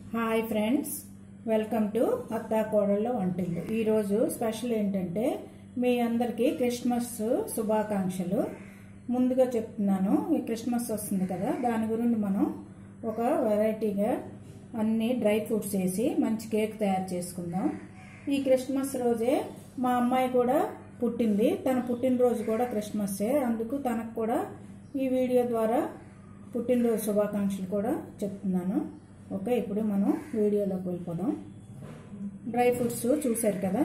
hi friends welcome to అత్తా కోడళ్ళ వంటిల్లు ఈరోజు స్పెషల్ ఏంటంటే మీ అందరికీ క్రిస్మస్ శుభాకాంక్షలు ముందుగా చెప్తున్నాను ఈ క్రిస్మస్ వస్తుంది కదా దాని గురించి మనం ఒక వెరైటీగా అన్ని డ్రై ఫ్రూట్స్ వేసి మంచి కేక్ తయారు చేసుకుందాం ఈ క్రిస్మస్ రోజే మా అమ్మాయి కూడా పుట్టింది తన పుట్టినరోజు కూడా క్రిస్మస్సే అందుకు తనకు కూడా ఈ వీడియో ద్వారా పుట్టినరోజు శుభాకాంక్షలు కూడా చెప్తున్నాను ఓకే ఇప్పుడు మనం వీడియోలోకి వెళ్ళిపోదాం డ్రై ఫ్రూట్స్ చూశారు కదా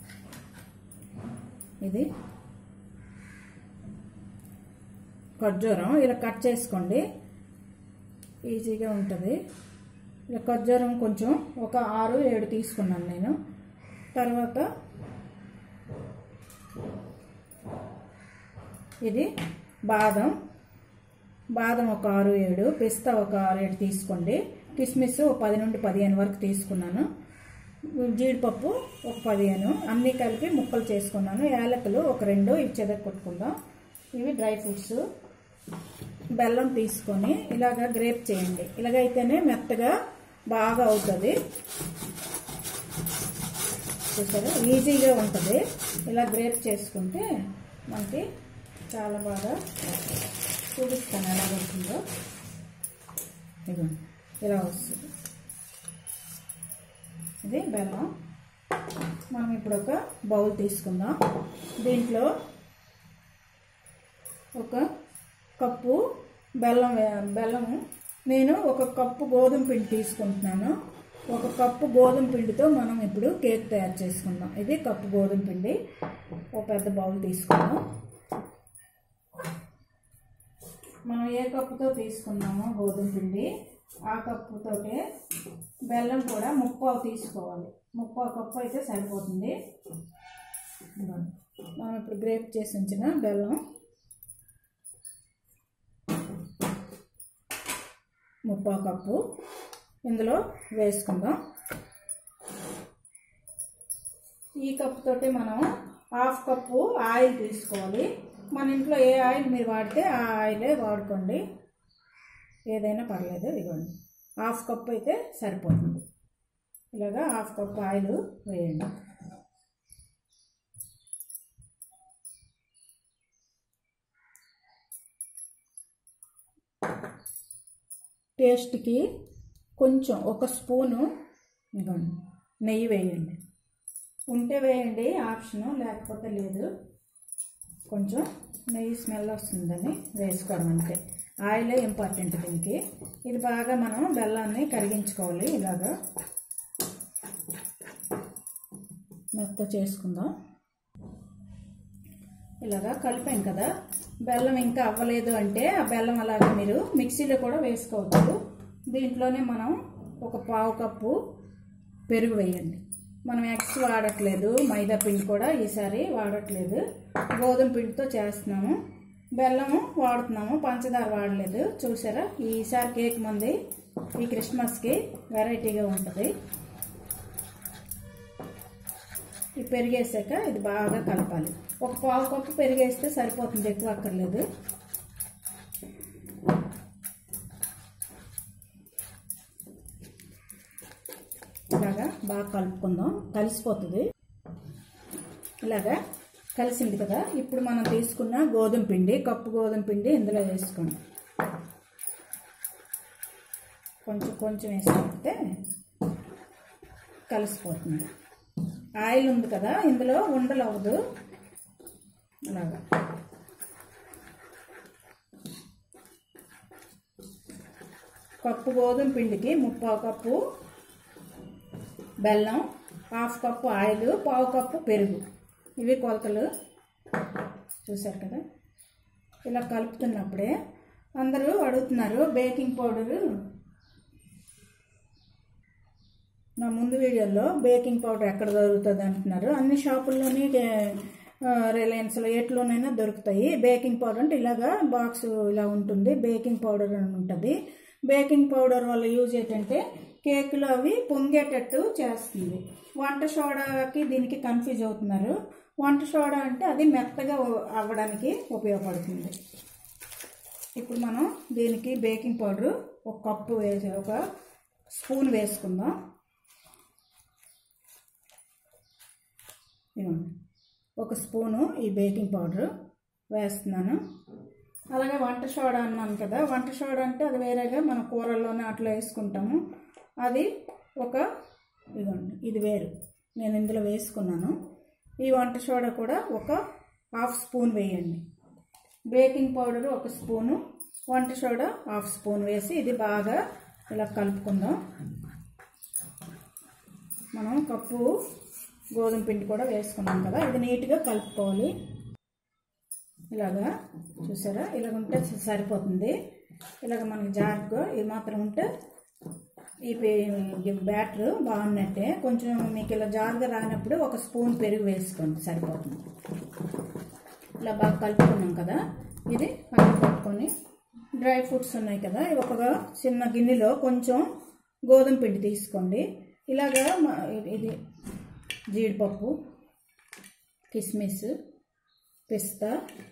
ఇది ఖర్జూరం ఇలా కట్ చేసుకోండి ఈజీగా ఉంటుంది ఇలా ఖర్జూరం కొంచెం ఒక ఆరు ఏడు తీసుకున్నాను నేను తర్వాత ఇది బాదం బాదం ఒక ఆరు ఏడు పిస్తా ఒక ఆరు ఏడు తీసుకోండి కిస్మిస్ ఒక పది నుండి పదిహేను వరకు తీసుకున్నాను జీడిపప్పు ఒక పదిహేను అన్నీ కలిపి ముక్కలు చేసుకున్నాను యాలకులు ఒక రెండు ఇవి చెదగొట్టుకుందాం ఇవి డ్రై ఫ్రూట్స్ బెల్లం తీసుకొని ఇలాగ గ్రేప్ చేయండి ఇలాగైతేనే మెత్తగా బాగా అవుతుంది చూసారా ఈజీగా ఉంటుంది ఇలా గ్రేప్ చేసుకుంటే మనకి చాలా బాగా చూపిస్తాను ఎలా వస్తుందో ఇదిగో ఇలా వస్తుంది ఇది బెల్లం మనం ఇప్పుడు ఒక బౌల్ తీసుకుందాం దీంట్లో ఒక కప్పు బెల్లం బెల్లం నేను ఒక కప్పు గోధుమ పిండి తీసుకుంటున్నాను ఒక కప్పు గోధుమ పిండితో మనం ఇప్పుడు కేక్ తయారు చేసుకుందాం ఇది కప్పు గోధుమ పిండి ఒక పెద్ద బౌల్ తీసుకుందాం మనం ఏ కప్పుతో తీసుకున్నామో గోధుమ పిండి ఆ కప్పుతోటే బెల్లం కూడా ముప్పావు తీసుకోవాలి ముప్పావు కప్పు అయితే సరిపోతుంది మనం ఇప్పుడు గ్రేప్ చేసి ఉంచిన బెల్లం ముప్పావు కప్పు ఇందులో వేసుకుందాం ఈ కప్పుతోటి మనం హాఫ్ కప్పు ఆయిల్ తీసుకోవాలి మన ఇంట్లో ఏ ఆయిల్ మీరు వాడితే ఆ ఆయిలే వాడుకోండి ఏదైనా పర్లేదు ఇదిగోండి హాఫ్ కప్ అయితే సరిపోతుంది ఇలాగా హాఫ్ కప్ ఆయిల్ వేయండి టేస్ట్కి కొంచెం ఒక స్పూను ఇదిగోండి నెయ్యి వేయండి ఉంటే వేయండి ఆప్షను లేకపోతే లేదు కొంచెం నెయ్యి స్మెల్ వస్తుందని వేసుకోవడం అంతే ఆయిలే ఇంపార్టెంట్ దీనికి ఇది బాగా మనం బెల్లాన్ని కరిగించుకోవాలి ఇలాగా మెత్త చేసుకుందాం ఇలాగా కలిపాం కదా బెల్లం ఇంకా అవ్వలేదు అంటే ఆ బెల్లం అలాగా మీరు మిక్సీలో కూడా వేసుకోవచ్చు దీంట్లోనే మనం ఒక పావు కప్పు పెరుగు వేయండి మనం ఎగ్స్ వాడట్లేదు మైదా పిండి కూడా ఈసారి వాడట్లేదు గోధుమ పిండితో చేస్తున్నాము బెల్లము వాడుతున్నాము పంచదార వాడలేదు చూసారా ఈసారి కేక్ మంది ఈ క్రిస్మస్కి వెరైటీగా ఉంటుంది ఈ పెరిగేసాక ఇది బాగా కలపాలి ఒక పావు కప్పు పెరిగేస్తే సరిపోతుంది ఎక్కువ అక్కర్లేదు ఇలాగా బాగా కలుపుకుందాం కలిసిపోతుంది ఇలాగా కలిసింది కదా ఇప్పుడు మనం తీసుకున్న గోధుమ పిండి కప్పు గోధుమ పిండి ఇందులో వేసుకోండి కొంచెం కొంచెం వేసుకుంటే కలిసిపోతుంది ఆయిల్ ఉంది కదా ఇందులో ఉండలు అవ్వదు అలాగా కప్పు గోధుమ పిండికి ముప్పావు కప్పు బెల్లం హాఫ్ కప్పు ఆయిల్ పావు కప్పు పెరుగు ఇవి కొలతలు చూసారు కదా ఇలా కలుపుతున్నప్పుడే అందరూ అడుగుతున్నారు బేకింగ్ పౌడరు నా ముందు వీడియోలో బేకింగ్ పౌడర్ ఎక్కడ దొరుకుతుంది అంటున్నారు అన్ని షాపుల్లోని రిలయన్స్లో ఎట్లోనైనా దొరుకుతాయి బేకింగ్ పౌడర్ అంటే ఇలాగా బాక్స్ ఇలా ఉంటుంది బేకింగ్ పౌడర్ అని ఉంటుంది బేకింగ్ పౌడర్ వల్ల యూజ్ ఏంటంటే కేకులు అవి పొంగేటట్టు చేస్తుంది వంట సోడాకి దీనికి కన్ఫ్యూజ్ అవుతున్నారు వంట సోడా అంటే అది మెత్తగా అవ్వడానికి ఉపయోగపడుతుంది ఇప్పుడు మనం దీనికి బేకింగ్ పౌడర్ ఒక కప్పు వేసి ఒక స్పూన్ వేసుకుందాం ఇదిగోండి ఒక స్పూను ఈ బేకింగ్ పౌడర్ వేస్తున్నాను అలాగే వంట సోడా అన్నాను కదా వంట సోడా అంటే అది వేరేగా మన కూరల్లోనే అట్లా వేసుకుంటాము అది ఒక ఇదిగోండి ఇది వేరు నేను ఇందులో వేసుకున్నాను ఈ వంట సోడా కూడా ఒక హాఫ్ స్పూన్ వేయండి బేకింగ్ పౌడర్ ఒక స్పూను వంట సోడా హాఫ్ స్పూన్ వేసి ఇది బాగా ఇలా కలుపుకుందాం మనం కప్పు గోధుమ పిండి కూడా వేసుకున్నాం కదా ఇది నీట్గా కలుపుకోవాలి ఇలాగా చూసారా ఇలాగ ఉంటే సరిపోతుంది ఇలాగ మనకి జాగ్గా ఇది మాత్రం ఉంటే ఈ బ్యాటర్ బాగున్నట్టే కొంచెం మీకు ఇలా జారుగా రానప్పుడు ఒక స్పూన్ పెరుగు వేసుకోండి సరిపోతుంది ఇలా బాగా కలుపుకున్నాం కదా ఇది పక్కన పెట్టుకొని డ్రై ఫ్రూట్స్ ఉన్నాయి కదా ఇవి ఒక చిన్న గిన్నెలో కొంచెం గోధుమ పిండి తీసుకోండి ఇలాగా మ- ఇది జీడిపప్పు కిస్మిస్ పిస్తా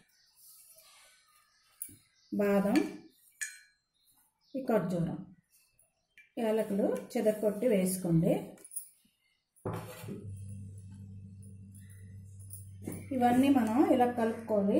బాదం ఈ ఖర్జూరం యాలకులు చెదకొట్టి వేసుకోండి ఇవన్నీ మనం ఇలా కలుపుకోవాలి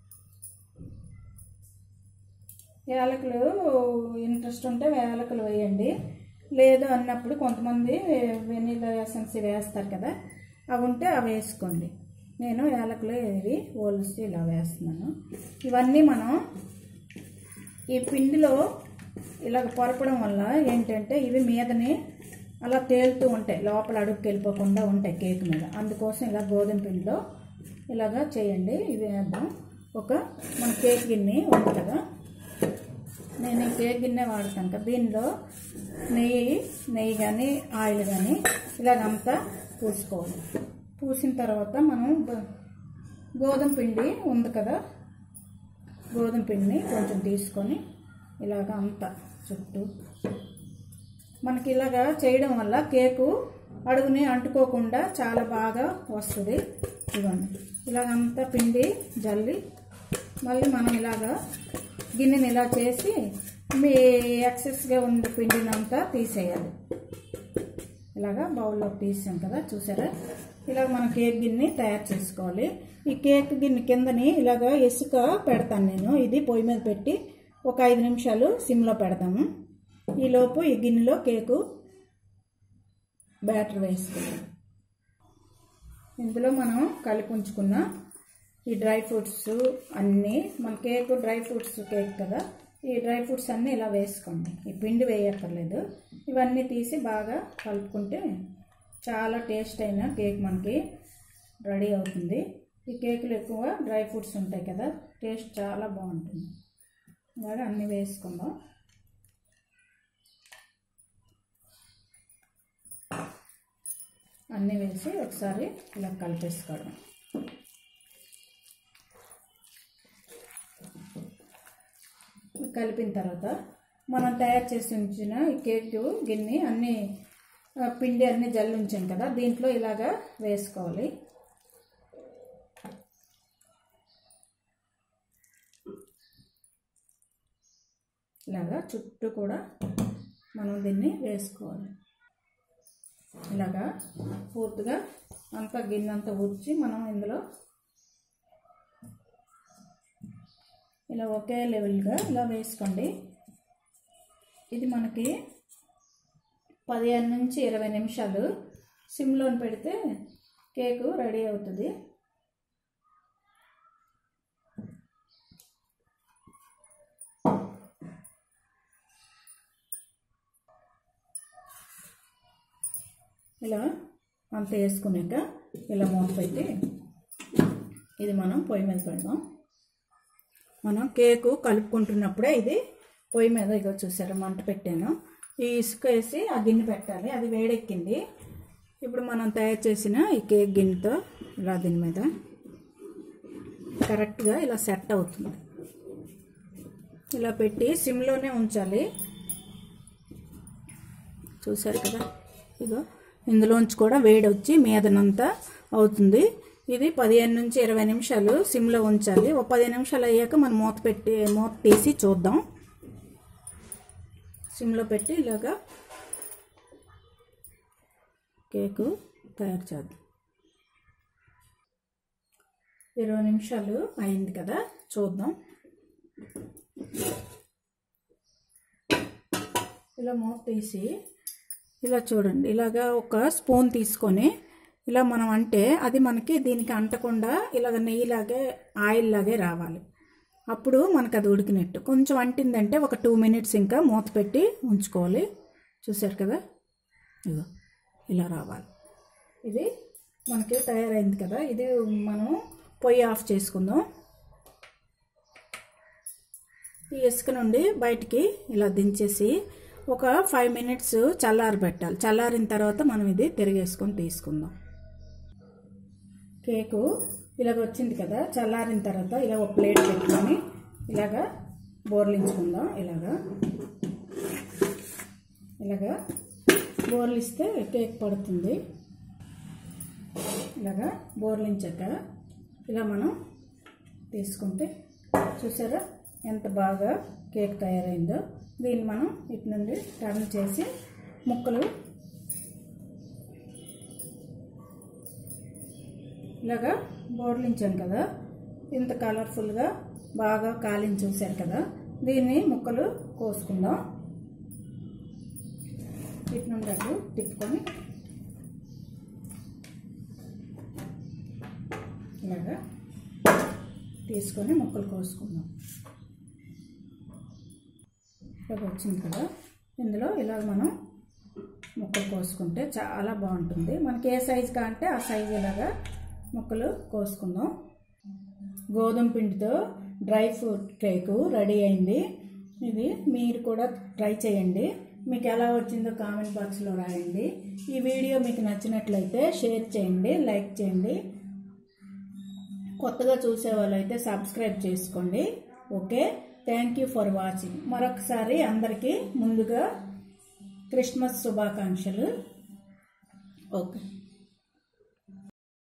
యాలకులు ఇంట్రెస్ట్ ఉంటే యాలకులు వేయండి లేదు అన్నప్పుడు కొంతమంది వెనీలా ఎసెన్స్ వేస్తారు కదా అవి ఉంటే అవి వేసుకోండి నేను యాలకులు ఇవి ఓల్సి ఇలా వేస్తున్నాను ఇవన్నీ మనం ఈ పిండిలో ఇలాగ పొరపడం వల్ల ఏంటంటే ఇవి మీదనే అలా తేలుతూ ఉంటాయి లోపల అడుగుకి వెళ్ళిపోకుండా ఉంటాయి కేక్ మీద అందుకోసం ఇలా గోధుమ పిండిలో ఇలాగా చేయండి ఇవి వేద్దాం ఒక మన కేక్ గిన్నె ఉంది కదా నేను ఈ కేక్ గిన్నె వాడతాను కదా దీనిలో నెయ్యి నెయ్యి కానీ ఆయిల్ కానీ ఇలాగంతా పూసుకోవాలి పూసిన తర్వాత మనం గో- గోధుమ పిండి ఉంది కదా గోధుమ పిండిని కొంచెం తీసుకొని ఇలాగ అంతా చుట్టూ మనకి ఇలాగా చేయడం వల్ల కేకు అడుగుని అంటుకోకుండా చాలా బాగా వస్తుంది ఇవ్వండి ఇలాగంతా పిండి జల్లి మళ్ళీ మనం ఇలాగా గిన్నెని ఇలా చేసి మీ ఎక్సెస్గా ఉన్న పిండిని అంతా తీసేయాలి ఇలాగా బౌల్లో తీసాం కదా చూసారా ఇలాగ మన కేక్ గిన్నె తయారు చేసుకోవాలి ఈ కేక్ గిన్నె కిందని ఇలాగ ఇసుక పెడతాను నేను ఇది పొయ్యి మీద పెట్టి ఒక ఐదు నిమిషాలు సిమ్లో పెడతాము ఈలోపు ఈ గిన్నెలో కేకు బ్యాటర్ వేసుకుందాం ఇందులో మనం కలిపి ఉంచుకున్న ఈ డ్రై ఫ్రూట్స్ అన్నీ మన కేక్ డ్రై ఫ్రూట్స్ కేక్ కదా ఈ డ్రై ఫ్రూట్స్ అన్నీ ఇలా వేసుకోండి ఈ పిండి వేయక్కర్లేదు ఇవన్నీ తీసి బాగా కలుపుకుంటే చాలా టేస్ట్ అయిన కేక్ మనకి రెడీ అవుతుంది ఈ కేకులు ఎక్కువ డ్రై ఫ్రూట్స్ ఉంటాయి కదా టేస్ట్ చాలా బాగుంటుంది ఇలాగా అన్నీ వేసుకుందాం అన్నీ వేసి ఒకసారి ఇలా కలిపేసుకోవడం కలిపిన తర్వాత మనం తయారు చేసి ఉంచిన ఈ కేక్ గిన్నె అన్నీ ఆ, పిండి అన్నీ జల్లి ఉంచాం కదా దీంట్లో ఇలాగా వేసుకోవాలి ఇలాగా చుట్టూ కూడా మనం దీన్ని వేసుకోవాలి ఇలాగా పూర్తిగా అంతా గిన్నె అంతా ఊడ్చి మనం ఇందులో ఇలా ఒకే లెవెల్గా ఇలా వేసుకోండి ఇది మనకి పదిహేను నుంచి ఇరవై నిమిషాలు సిమ్లో పెడితే కేకు రెడీ అవుతుంది ఇలా అంత వేసుకున్నాక ఇలా మూత పెట్టి ఇది మనం పొయ్యి మీద పెడదాం మనం కేకు కలుపుకుంటున్నప్పుడే ఇది పొయ్యి మీద ఇగో చూసారు మంట పెట్టాను ఈ ఇసుక వేసి ఆ గిన్నె పెట్టాలి అది వేడెక్కింది ఇప్పుడు మనం తయారు చేసిన ఈ కేక్ గిన్నెతో ఇలా దీని మీద కరెక్ట్గా ఇలా సెట్ అవుతుంది ఇలా పెట్టి సిమ్లోనే ఉంచాలి చూసారు కదా ఇగో ఇందులోంచి కూడా వేడి వచ్చి మీదనంతా అవుతుంది ఇది పదిహేను నుంచి ఇరవై నిమిషాలు సిమ్లో ఉంచాలి ఒక పదిహేను నిమిషాలు అయ్యాక మనం మూత పెట్టి మూత తీసి చూద్దాం సిమ్లో పెట్టి ఇలాగా కేకు తయారు చేద్దాం ఇరవై నిమిషాలు అయింది కదా చూద్దాం ఇలా మూత తీసి ఇలా చూడండి ఇలాగా ఒక స్పూన్ తీసుకొని ఇలా మనం అంటే అది మనకి దీనికి అంటకుండా ఇలాగ నెయ్యిలాగే ఆయిల్ లాగే రావాలి అప్పుడు మనకు అది ఉడికినట్టు కొంచెం అంటిందంటే ఒక టూ మినిట్స్ ఇంకా మూత పెట్టి ఉంచుకోవాలి చూసారు కదా ఇదిగో ఇలా రావాలి ఇది మనకి తయారైంది కదా ఇది మనం పొయ్యి ఆఫ్ చేసుకుందాం ఈ ఇసుక నుండి బయటికి ఇలా దించేసి ఒక ఫైవ్ మినిట్స్ చల్లారి పెట్టాలి చల్లారిన తర్వాత మనం ఇది తిరిగేసుకొని తీసుకుందాం కేకు ఇలాగ వచ్చింది కదా చల్లారిన తర్వాత ఇలా ఒక ప్లేట్ పెట్టుకొని ఇలాగా బోర్లించుకుందాం ఇలాగా ఇలాగా బోర్లిస్తే కేక్ పడుతుంది ఇలాగా బోర్లించాక ఇలా మనం తీసుకుంటే చూసారా ఎంత బాగా కేక్ తయారైందో దీన్ని మనం ఇటు నుండి టర్న్ చేసి ముక్కలు ఇలాగా బోర్లించాం కదా ఇంత కలర్ఫుల్గా బాగా కాలించి చూశారు కదా దీన్ని ముక్కలు కోసుకుందాం ఇటు నుండి అటు తిప్పుకొని ఇలాగా తీసుకొని ముక్కలు కోసుకుందాం ఇలాగ వచ్చింది కదా ఇందులో ఇలా మనం ముక్కలు కోసుకుంటే చాలా బాగుంటుంది మనకి ఏ సైజు కాంటే ఆ సైజు ఇలాగా ముక్కలు కోసుకుందాం గోధుమ పిండితో డ్రై ఫ్రూట్ కేకు రెడీ అయింది ఇది మీరు కూడా ట్రై చేయండి మీకు ఎలా వచ్చిందో కామెంట్ బాక్స్లో రాయండి ఈ వీడియో మీకు నచ్చినట్లయితే షేర్ చేయండి లైక్ చేయండి కొత్తగా చూసే వాళ్ళైతే సబ్స్క్రైబ్ చేసుకోండి okay thank you for watching మరొకసారి అందరికీ ముందుగా క్రిస్మస్ శుభాకాంక్షలు ఓకే